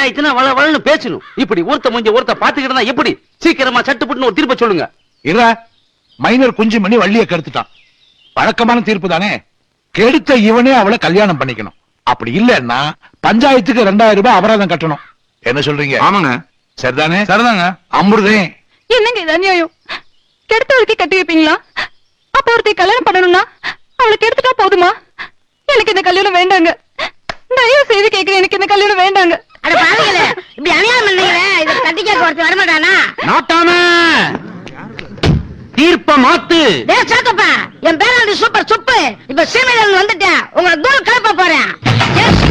பஞ்சாயத்துனா வள வளன்னு பேசணும் இப்படி ஒருத்த முடிஞ்ச ஒருத்த பாத்துக்கிட்டு இருந்தா எப்படி சீக்கிரமா சட்டுப்புட்டுன்னு ஒரு தீர்ப்பை சொல்லுங்க இல்ல மைனர் குஞ்சு மணி வள்ளிய கெடுத்துட்டான் வழக்கமான தீர்ப்பு தானே கெடுத்த இவனே அவளை கல்யாணம் பண்ணிக்கணும் அப்படி இல்லன்னா பஞ்சாயத்துக்கு ரெண்டாயிரம் ரூபாய் அபராதம் கட்டணும் என்ன சொல்றீங்க ஆமாங்க சரிதானே சரிதாங்க அமிர்தே என்னங்க இது அநியாயம் கெடுத்தவளுக்கே கட்டி வைப்பீங்களா அப்ப ஒருத்தி கல்யாணம் பண்ணணும்னா அவளுக்கு எடுத்துட்டா போதுமா எனக்கு இந்த கல்யாணம் வேண்டாங்க தயவு செய்து கேக்குறேன் எனக்கு இந்த கல்யாணம் வேண்டாங்க அட பாருங்களே இப்படி அநியாயம் பண்ணீங்களே இத கட்டிக்க ஒருத்தர் வரமாட்டானா நாட்டாம தீர்ப்ப மாத்து டேய் சாக்கப்பா என் பேராண்டி சூப்பர் சுப்பு இப்ப சீமையில இருந்து வந்துட்டேன் உங்களை தூரம் கிளப்ப போறேன்